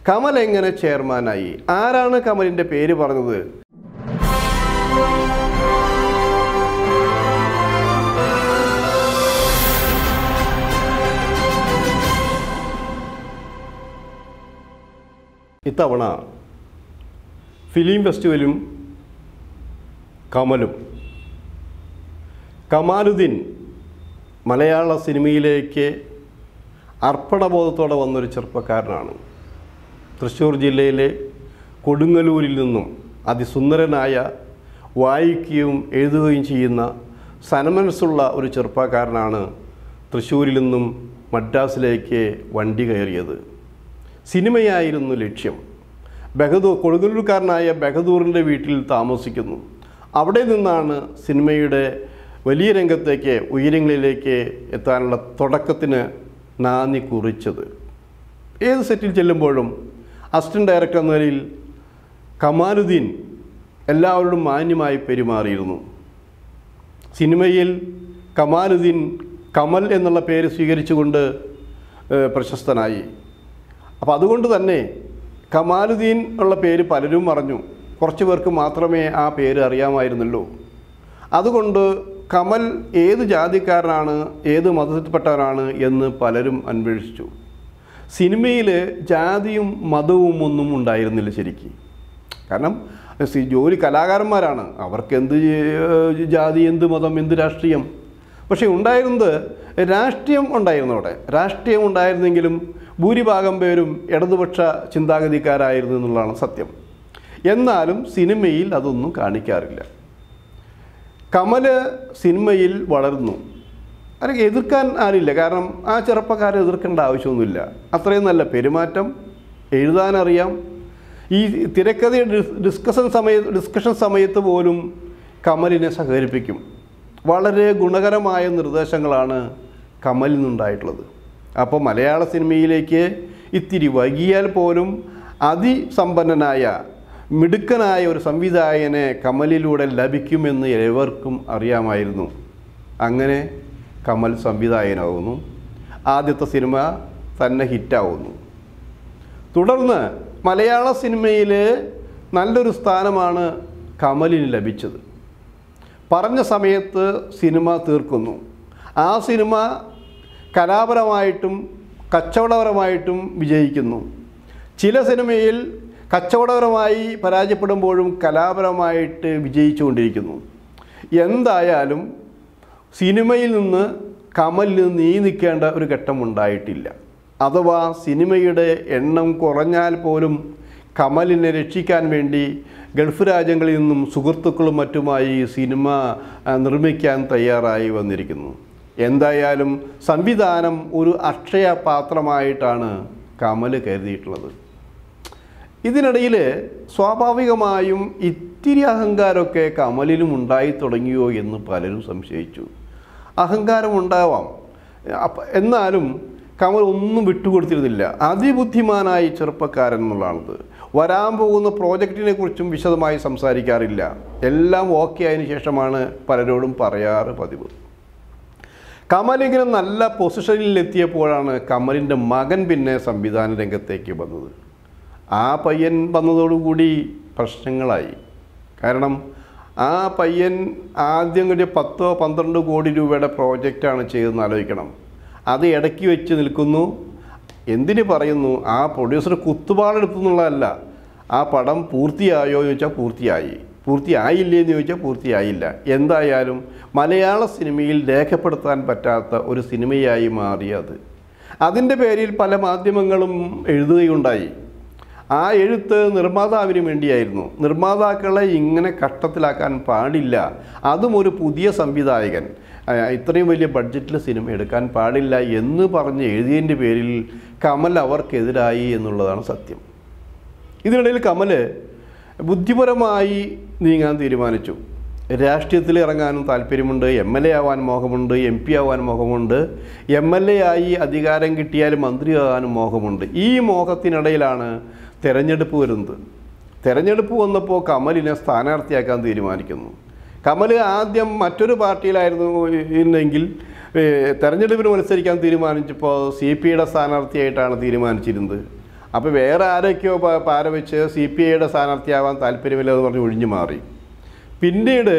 കമൽ എങ്ങനെ ചെയർമാനായി ആരാണ് കമലിൻ്റെ പേര് പറഞ്ഞത് ഇത്തവണ ഫിലിം ഫെസ്റ്റിവലും കമലും കമാലുദ്ദീൻ മലയാള സിനിമയിലേക്ക് അർപ്പണബോധത്തോടെ വന്നൊരു ചെറുപ്പക്കാരനാണ് തൃശ്ശൂർ ജില്ലയിലെ കൊടുങ്ങല്ലൂരിൽ നിന്നും അതിസുന്ദരനായ വായിക്കുകയും എഴുതുകയും ചെയ്യുന്ന സന്മനസ്സുള്ള ഒരു ചെറുപ്പക്കാരനാണ് തൃശ്ശൂരിൽ നിന്നും മദ്രാസിലേക്ക് വണ്ടി കയറിയത് സിനിമയായിരുന്നു ലക്ഷ്യം ബഹദൂർ കൊടുങ്ങല്ലൂർക്കാരനായ ബഹദൂറിൻ്റെ വീട്ടിൽ താമസിക്കുന്നു അവിടെ നിന്നാണ് സിനിമയുടെ വലിയ രംഗത്തേക്ക് ഉയരങ്ങളിലേക്ക് എത്താനുള്ള തുടക്കത്തിന് നാന്ദി കുറിച്ചത് ഏത് സെറ്റിൽ ചെല്ലുമ്പോഴും അസിസ്റ്റൻറ്റ് ഡയറക്ടർ എന്ന നിലയിൽ കമാലുദ്ദീൻ എല്ലാവരോടും മാന്യമായി പെരുമാറിയിരുന്നു സിനിമയിൽ കമാലുദ്ദീൻ കമൽ എന്നുള്ള പേര് സ്വീകരിച്ചുകൊണ്ട് ഏഹ്, പ്രശസ്തനായി അപ്പോൾ അതുകൊണ്ട് തന്നെ കമാലുദ്ദീൻ ഉള്ള പേര് പലരും പറഞ്ഞു കുറച്ച് പേർക്ക് മാത്രമേ ആ പേര് അറിയാമായിരുന്നുള്ളൂ അതുകൊണ്ട് കമൽ ഏത് ജാതിക്കാരനാണ് ഏത് മതത്തിൽപ്പെട്ടവനാണ് എന്ന് പലരും അന്വേഷിച്ചു സിനിമയിൽ ജാതിയും മതവും ഒന്നും ഉണ്ടായിരുന്നില്ല ശരിക്ക് കാരണം സി- ജോലി കലാകാരന്മാരാണ് അവർക്ക് എന്ത് ജ- ജാതി എന്ത് മതം എന്ത് രാഷ്ട്രീയം പക്ഷേ ഉണ്ടായിരുന്നത് രാഷ്ട്രീയം ഉണ്ടായിരുന്നു അവിടെ രാഷ്ട്രീയം ഉണ്ടായിരുന്നെങ്കിലും ഭൂരിഭാഗം പേരും ഇടതുപക്ഷ ചിന്താഗതിക്കാരായിരുന്നു എന്നുള്ളതാണ് സത്യം എന്നാലും സിനിമയിൽ അതൊന്നും കാണിക്കാറില്ല കമല് സിനിമയിൽ വളർന്നു അല്ലെങ്കിൽ എതിർക്കാൻ ആരില്ല കാരണം ആ ചെറുപ്പക്കാരെ എതിർക്കേണ്ട ആവശ്യമൊന്നുമില്ല അത്രയും നല്ല പെരുമാറ്റം എഴുതാനറിയാം ഈ തിരക്കഥയുടെ ഡിസ്- ഡിസ്കഷൻ സമയ ഡിസ്കഷൻ സമയത്ത് പോലും കമലിനെ സഹകരിപ്പിക്കും വളരെ ഗുണകരമായ നിർദ്ദേശങ്ങളാണ് കമലിൽ നിന്നുണ്ടായിട്ടുള്ളത് അപ്പോൾ മലയാള സിനിമയിലേക്ക് ഇത്തിരി വൈകിയാൽ പോലും അതിസമ്പന്നനായ മിടുക്കനായ ഒരു സംവിധായകനെ കമലിലൂടെ ലഭിക്കുമെന്ന് ഏവർക്കും അറിയാമായിരുന്നു അങ്ങനെ കമൽ സംവിധായകനാകുന്നു ആദ്യത്തെ സിനിമ തന്നെ ഹിറ്റാവുന്നു തുടർന്ന് മലയാള സിനിമയിൽ നല്ലൊരു സ്ഥാനമാണ് കമലിന് ലഭിച്ചത് പറഞ്ഞ സമയത്ത് സിനിമ തീർക്കുന്നു ആ സിനിമ കലാപരമായിട്ടും കച്ചവടപരമായിട്ടും വിജയിക്കുന്നു ചില സിനിമയിൽ കച്ചവടപരമായി പരാജയപ്പെടുമ്പോഴും കലാപരമായിട്ട് വിജയിച്ചുകൊണ്ടിരിക്കുന്നു എന്തായാലും സിനിമയിൽ നിന്ന് കമലിൽ നിന്ന് നീ നിൽക്കേണ്ട ഒരു ഘട്ടം ഉണ്ടായിട്ടില്ല അഥവാ സിനിമയുടെ എണ്ണം കുറഞ്ഞാൽ പോലും കമലിനെ രക്ഷിക്കാൻ വേണ്ടി ഗൾഫ് രാജ്യങ്ങളിൽ നിന്നും സുഹൃത്തുക്കളും മറ്റുമായി സിനിമ ആ, നിർമ്മിക്കാൻ തയ്യാറായി വന്നിരിക്കുന്നു എന്തായാലും സംവിധാനം ഒരു അക്ഷയ പാത്രമായിട്ടാണ് കമൽ കരുതിയിട്ടുള്ളത് ഇതിനിടയിൽ സ്വാഭാവികമായും ഇത്തിരി അഹങ്കാരമൊക്കെ കമലിലും ഉണ്ടായി തുടങ്ങിയോ എന്ന് പലരും സംശയിച്ചു അഹങ്കാരം ഉണ്ടാവാം അപ്പ എന്നാലും കമൽ ഒന്നും വിട്ടുകൊടുത്തിരുന്നില്ല അതിബുദ്ധിമാനായി ചെറുപ്പക്കാരൻ എന്നുള്ളതാണത് വരാൻ പോകുന്ന പ്രോജക്റ്റിനെ കുറിച്ചും വിശദമായി സംസാരിക്കാറില്ല എല്ലാം ഓക്കെ ആയതിനു ശേഷമാണ് പലരോടും പറയാറ് പതിവ് കമൽ ഇങ്ങനെ നല്ല പൊസിഷനിൽ എത്തിയപ്പോഴാണ് കമലിൻ്റെ മകൻ പിന്നെ സംവിധാന രംഗത്തേക്ക് വന്നത് ആ പയ്യൻ വന്നതോടുകൂടി പ്രശ്നങ്ങളായി കാരണം ആ പയ്യൻ ആദ്യം കിട്ടിയ പത്തോ പന്ത്രണ്ട് കോടി രൂപയുടെ പ്രോജക്റ്റാണ് ചെയ്തതെന്ന് ആലോചിക്കണം അത് ഇടയ്ക്ക് വെച്ച് നിൽക്കുന്നു എന്തിന് പറയുന്നു ആ പ്രൊഡ്യൂസർ കുത്തുപാടെടുത്തു എന്നുള്ളതല്ല ആ പടം പൂർത്തിയായോ എന്ന് ചോദിച്ചാൽ പൂർത്തിയായി പൂർത്തിയായില്ലേ എന്ന് ചോദിച്ചാൽ പൂർത്തിയായില്ല എന്തായാലും മലയാള സിനിമയിൽ രേഖപ്പെടുത്താൻ പറ്റാത്ത ഒരു സിനിമയായി മാറി അത് അതിൻ്റെ പേരിൽ പല മാധ്യമങ്ങളും എഴുതുകയുണ്ടായി ആ എഴുത്ത് നിർമ്മാതാവിന് വേണ്ടിയായിരുന്നു നിർമ്മാതാക്കളെ ഇങ്ങനെ കഷ്ടത്തിലാക്കാൻ പാടില്ല അതും ഒരു പുതിയ സംവിധായകൻ ആ, ഇത്രയും വലിയ ബഡ്ജറ്റിൽ സിനിമ എടുക്കാൻ പാടില്ല എന്ന് പറഞ്ഞ് എഴുതിയതിൻ്റെ പേരിൽ കമൽ അവർക്കെതിരായി എന്നുള്ളതാണ് സത്യം ഇതിനിടയിൽ കമൽ ബുദ്ധിപരമായി നീങ്ങാൻ തീരുമാനിച്ചു രാഷ്ട്രീയത്തിൽ ഇറങ്ങാനും താല്പര്യമുണ്ട് എം എൽ എ ആവാൻ മോഹമുണ്ട് എം പി ആവാൻ മോഹമുണ്ട് എം എൽ എ ആയി അധികാരം കിട്ടിയാൽ മന്ത്രിയാകാനും മോഹമുണ്ട് ഈ മോഹത്തിനിടയിലാണ് തെരഞ്ഞെടുപ്പ് വരുന്നത് തെരഞ്ഞെടുപ്പ് വന്നപ്പോൾ കമലിനെ സ്ഥാനാർത്ഥിയാക്കാൻ തീരുമാനിക്കുന്നു കമൽ ആദ്യം മറ്റൊരു പാർട്ടിയിലായിരുന്നു ഇരുന്നെങ്കിൽ ഏഹ്, തെരഞ്ഞെടുപ്പിന് മത്സരിക്കാൻ തീരുമാനിച്ചപ്പോൾ സി പി ഐയുടെ സ്ഥാനാർത്ഥിയായിട്ടാണ് തീരുമാനിച്ചിരുന്നത് അപ്പോൾ വേറെ ആരൊക്കെയോ പ- പാര വെച്ച് സി പി ഐയുടെ സ്ഥാനാർത്ഥിയാവാൻ താല്പര്യമില്ലെന്ന് പറഞ്ഞ് ഒഴിഞ്ഞു മാറി പിന്നീട്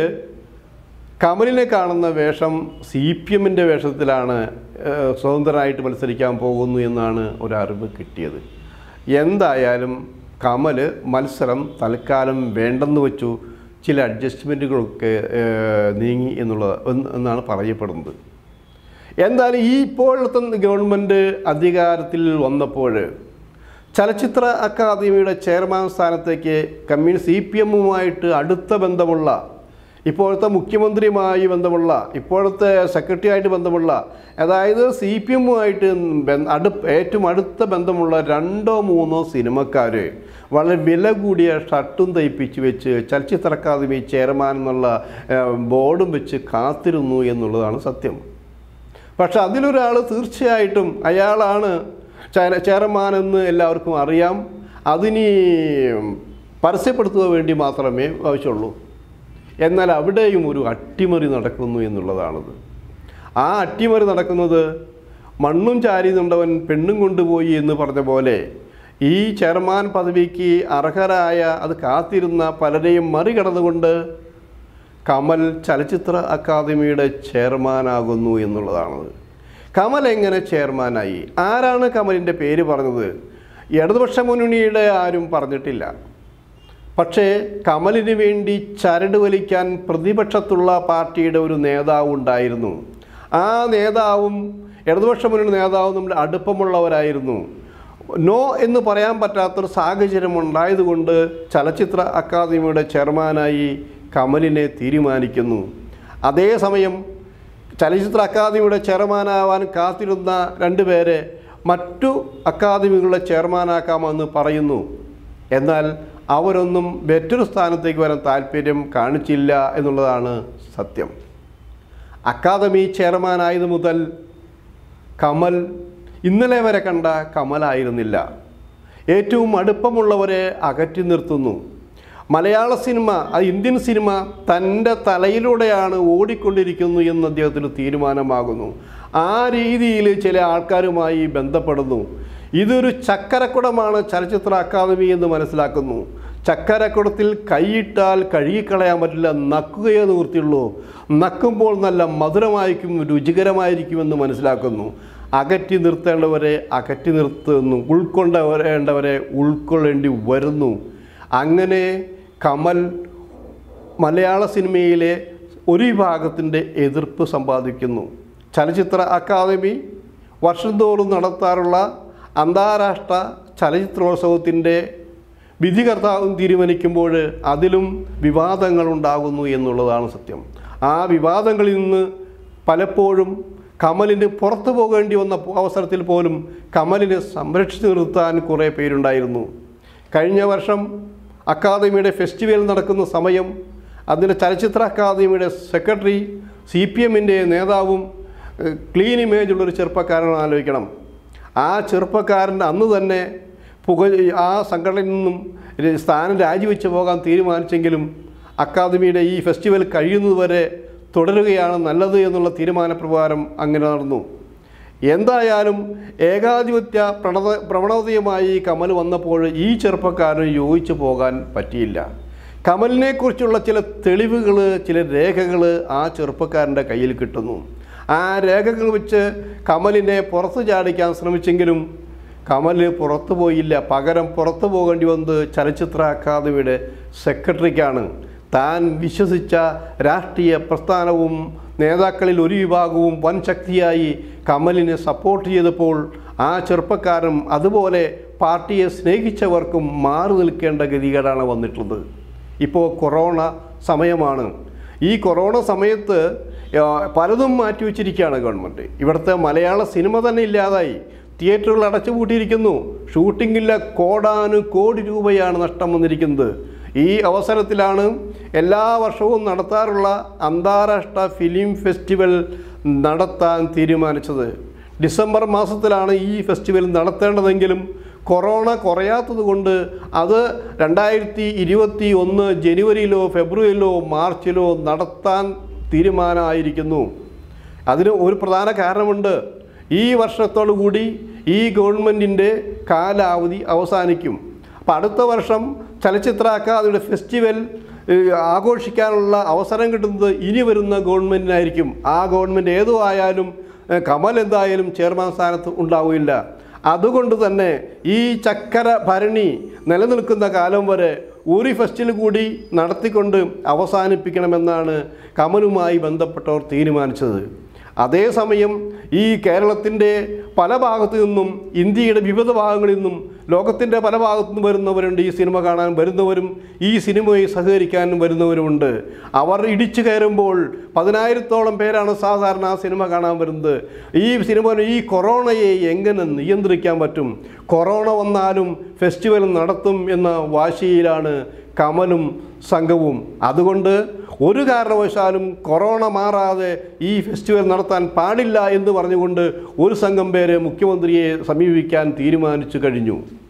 കമലിനെ കാണുന്ന വേഷം സി പി എമ്മിൻ്റെ വേഷത്തിലാണ് ഏഹ്, സ്വതന്ത്രനായിട്ട് മത്സരിക്കാൻ പോകുന്നു എന്നാണ് ഒരു അറിവ് കിട്ടിയത് എന്തായാലും കമൽ മത്സരം തൽക്കാലം വേണ്ടെന്ന് വെച്ചു ചില അഡ്ജസ്റ്റ്മെൻറ്റുകളൊക്കെ ഏഹ്, നീങ്ങി എന്നുള്ളത് എന്ന് എന്നാണ് പറയപ്പെടുന്നത് എന്തായാലും ഈ ഇപ്പോഴത്തെ ഗവൺമെൻറ് അധികാരത്തിൽ വന്നപ്പോൾ ചലച്ചിത്ര അക്കാദമിയുടെ ചെയർമാൻ സ്ഥാനത്തേക്ക് കമ്മ്യൂണിസ്റ്റ് സി പി എമ്മുമായിട്ട് അടുത്ത ബന്ധമുള്ള ഇപ്പോഴത്തെ മുഖ്യമന്ത്രിയുമായി ബന്ധമുള്ള ഇപ്പോഴത്തെ സെക്രട്ടറി ആയിട്ട് ബന്ധമുള്ള അതായത് സി പി എമ്മുമായിട്ട് അടു ഏറ്റവും അടുത്ത ബന്ധമുള്ള രണ്ടോ മൂന്നോ സിനിമക്കാർ വളരെ വില കൂടിയ ഷർട്ടും തയ്പ്പിച്ച് വെച്ച് ചലച്ചിത്ര അക്കാദമി ചെയർമാൻ എന്നുള്ള ഏഹ്, ബോർഡും വെച്ച് കാത്തിരുന്നു എന്നുള്ളതാണ് സത്യം പക്ഷെ അതിലൊരാൾ തീർച്ചയായിട്ടും അയാളാണ് ചെ- ചെയർമാൻ എന്ന് എല്ലാവർക്കും അറിയാം അതിനി പരസ്യപ്പെടുത്തുക വേണ്ടി മാത്രമേ ആവശ്യമുള്ളൂ എന്നാൽ അവിടെയും ഒരു അട്ടിമറി നടക്കുന്നു എന്നുള്ളതാണത് ആ അട്ടിമറി നടക്കുന്നത് മണ്ണും ചാരി നിന്നവൻ പെണ്ണും കൊണ്ടുപോയി എന്ന് പറഞ്ഞ പോലെ ഈ ചെയർമാൻ പദവിക്ക് അർഹരായ അത് കാത്തിരുന്ന പലരെയും മറികടന്നുകൊണ്ട് കമൽ ചലച്ചിത്ര അക്കാദമിയുടെ ചെയർമാനാകുന്നു എന്നുള്ളതാണ് കമൽ എങ്ങനെ ചെയർമാനായി ആരാണ് കമലിൻ്റെ പേര് പറഞ്ഞത് ഇടതുപക്ഷ മുന്നണിയുടെ ആരും പറഞ്ഞിട്ടില്ല പക്ഷേ കമലിന് വേണ്ടി ചരട് വലിക്കാൻ പ്രതിപക്ഷത്തുള്ള പാർട്ടിയുടെ ഒരു നേതാവ് ഉണ്ടായിരുന്നു ആ നേതാവും ഇടതുപക്ഷ മുന്നണി നേതാവും നമ്മുടെ അടുപ്പമുള്ളവരായിരുന്നു നോ എന്ന് പറയാൻ പറ്റാത്തൊരു സാഹചര്യം ഉണ്ടായതുകൊണ്ട് ചലച്ചിത്ര അക്കാദമിയുടെ ചെയർമാനായി കമലിനെ തീരുമാനിക്കുന്നു അതേസമയം ചലച്ചിത്ര അക്കാദമിയുടെ ചെയർമാനാവാൻ കാത്തിരുന്ന രണ്ടുപേരെ മറ്റു അക്കാദമികളുടെ ചെയർമാനാക്കാമെന്ന് പറയുന്നു എന്നാൽ അവരൊന്നും മറ്റൊരു സ്ഥാനത്തേക്ക് വരാൻ താല്പര്യം കാണിച്ചില്ല എന്നുള്ളതാണ് സത്യം അക്കാദമി ചെയർമാനായത് മുതൽ കമൽ ഇന്നലെ വരെ കണ്ട കമലായിരുന്നില്ല ഏറ്റവും അടുപ്പമുള്ളവരെ അകറ്റി നിർത്തുന്നു മലയാള സിനിമ അത് ഇന്ത്യൻ സിനിമ തൻ്റെ തലയിലൂടെയാണ് ഓടിക്കൊണ്ടിരിക്കുന്നു എന്ന് അദ്ദേഹത്തിന് തീരുമാനമാകുന്നു ആ രീതിയിൽ ചില ആൾക്കാരുമായി ബന്ധപ്പെടുന്നു ഇതൊരു ചക്കരക്കുടമാണ് ചലച്ചിത്ര അക്കാദമി എന്ന് മനസ്സിലാക്കുന്നു ചക്കരക്കുടത്തിൽ കൈയിട്ടാൽ കഴുകിക്കളയാൻ പറ്റില്ല നക്കുകയേ നിവൃത്തിയുള്ളൂ നക്കുമ്പോൾ നല്ല മധുരമായിരിക്കും രുചികരമായിരിക്കുമെന്ന് മനസ്സിലാക്കുന്നു അകറ്റി നിർത്തേണ്ടവരെ അകറ്റി നിർത്തുന്നു ഉൾക്കൊണ്ടവരേണ്ടവരെ ഉൾക്കൊള്ളേണ്ടി വരുന്നു അങ്ങനെ കമൽ മലയാള സിനിമയിലെ ഒരു വിഭാഗത്തിൻ്റെ എതിർപ്പ് സമ്പാദിക്കുന്നു ചലച്ചിത്ര അക്കാദമി വർഷം തോറും നടത്താറുള്ള അന്താരാഷ്ട്ര ചലച്ചിത്രോത്സവത്തിൻ്റെ വിധികർത്താവും തീരുമാനിക്കുമ്പോൾ അതിലും വിവാദങ്ങൾ ഉണ്ടാകുന്നു എന്നുള്ളതാണ് സത്യം ആ വിവാദങ്ങളിൽ നിന്ന് പലപ്പോഴും കമലിന് പുറത്തു പോകേണ്ടി വന്ന അവസരത്തിൽ പോലും കമലിനെ സംരക്ഷിച്ചു നിർത്താൻ കുറേ പേരുണ്ടായിരുന്നു കഴിഞ്ഞ വർഷം അക്കാദമിയുടെ ഫെസ്റ്റിവൽ നടക്കുന്ന സമയം അതിൻ്റെ ചലച്ചിത്ര അക്കാദമിയുടെ സെക്രട്ടറി സി പി എമ്മിൻ്റെ നേതാവും ഏഹ്, ക്ലീൻ ഇമേജ് ഉള്ളൊരു ചെറുപ്പക്കാരനാണ് ആലോചിക്കണം ആ ചെറുപ്പക്കാരൻ അന്ന് തന്നെ പുക ആ സംഘടനയിൽ നിന്നും ര- സ്ഥാനം രാജിവെച്ച് പോകാൻ തീരുമാനിച്ചെങ്കിലും അക്കാദമിയുടെ ഈ ഫെസ്റ്റിവൽ കഴിയുന്നതുവരെ തുടരുകയാണ് നല്ലത് എന്നുള്ള തീരുമാനപ്രകാരം അങ്ങനെ നടന്നു എന്തായാലും ഏകാധിപത്യ പ്രണത പ്രവണതയുമായി കമൽ വന്നപ്പോൾ ഈ ചെറുപ്പക്കാരന് യോജിച്ചു പോകാൻ പറ്റിയില്ല കമലിനെക്കുറിച്ചുള്ള ചില തെളിവുകൾ ചില രേഖകൾ ആ ചെറുപ്പക്കാരൻ്റെ കയ്യിൽ കിട്ടുന്നു ആ രേഖകൾ വെച്ച് കമലിനെ പുറത്തു ചാടിക്കാൻ ശ്രമിച്ചെങ്കിലും കമൽ പുറത്തു പോയില്ല പകരം പുറത്തു പോകേണ്ടി വന്നത് ചലച്ചിത്ര അക്കാദമിയുടെ സെക്രട്ടറിക്കാണ് താൻ വിശ്വസിച്ച രാഷ്ട്രീയ പ്രസ്ഥാനവും നേതാക്കളിൽ ഒരു വിഭാഗവും വൻ ശക്തിയായി കമലിനെ സപ്പോർട്ട് ചെയ്തപ്പോൾ ആ ചെറുപ്പക്കാരും അതുപോലെ പാർട്ടിയെ സ്നേഹിച്ചവർക്കും മാറി നിൽക്കേണ്ട ഗതികേടാണ് വന്നിട്ടുള്ളത് ഇപ്പോൾ കൊറോണ സമയമാണ് ഈ കൊറോണ സമയത്ത് ആ, പലതും മാറ്റിവെച്ചിരിക്കുകയാണ് ഗവൺമെൻറ് ഇവിടുത്തെ മലയാള സിനിമ തന്നെ ഇല്ലാതായി തിയേറ്ററുകൾ അടച്ചുപൂട്ടിയിരിക്കുന്നു ഷൂട്ടിങ്ങില്ല കോടാനു കോടി രൂപയാണ് നഷ്ടം വന്നിരിക്കുന്നത് ഈ അവസരത്തിലാണ് എല്ലാ വർഷവും നടത്താറുള്ള അന്താരാഷ്ട്ര ഫിലിം ഫെസ്റ്റിവൽ നടത്താൻ തീരുമാനിച്ചത് ഡിസംബർ മാസത്തിലാണ് ഈ ഫെസ്റ്റിവൽ നടത്തേണ്ടതെങ്കിലും കൊറോണ കുറയാത്തത് കൊണ്ട് അത് രണ്ടായിരത്തി ഇരുപത്തി ഒന്ന് ജനുവരിയിലോ ഫെബ്രുവരിയിലോ മാർച്ചിലോ നടത്താൻ തീരുമാനമായിരിക്കുന്നു അതിന് ഒരു പ്രധാന കാരണമുണ്ട് ഈ വർഷത്തോടു കൂടി ഈ ഗവൺമെൻറ്റിൻ്റെ കാലാവധി അവസാനിക്കും അപ്പോൾ അടുത്ത വർഷം ചലച്ചിത്ര അക്കാദമിയുടെ ഫെസ്റ്റിവൽ ഏഹ്, ആഘോഷിക്കാനുള്ള അവസരം കിട്ടുന്നത് ഇനി വരുന്ന ഗവൺമെൻറ്റിനായിരിക്കും ആ ഗവൺമെൻറ് ഏതോ ആയാലും ഏഹ്, കമൽ എന്തായാലും ചെയർമാൻ സ്ഥാനത്ത് ഉണ്ടാവില്ല അതുകൊണ്ട് തന്നെ ഈ ചക്കര ഭരണി നിലനിൽക്കുന്ന കാലം വരെ ഒരു ഫെസ്റ്റിൽ കൂടി നടത്തിക്കൊണ്ട് അവസാനിപ്പിക്കണമെന്നാണ് കമലുമായി ബന്ധപ്പെട്ടവർ തീരുമാനിച്ചത് അതേസമയം ഈ കേരളത്തിൻ്റെ പല ഭാഗത്തു നിന്നും ഇന്ത്യയുടെ വിവിധ ഭാഗങ്ങളിൽ നിന്നും ലോകത്തിൻ്റെ പല ഭാഗത്തു നിന്നും വരുന്നവരുണ്ട് ഈ സിനിമ കാണാൻ വരുന്നവരും ഈ സിനിമയെ സഹകരിക്കാനും വരുന്നവരുമുണ്ട് അവർ ഇടിച്ചു കയറുമ്പോൾ പതിനായിരത്തോളം പേരാണ് സാധാരണ ആ സിനിമ കാണാൻ വരുന്നത് ഈ സിനിമ ഈ കൊറോണയെ എങ്ങനെ നിയന്ത്രിക്കാൻ പറ്റും കൊറോണ വന്നാലും ഫെസ്റ്റിവൽ നടത്തും എന്ന വാശിയിലാണ് കമലും സംഘവും അതുകൊണ്ട് ഒരു കാരണവശാലും കൊറോണ മാറാതെ ഈ ഫെസ്റ്റിവൽ നടത്താൻ പാടില്ല എന്ന് പറഞ്ഞുകൊണ്ട് ഒരു സംഘം പേര് മുഖ്യമന്ത്രിയെ സമീപിക്കാൻ തീരുമാനിച്ചു കഴിഞ്ഞു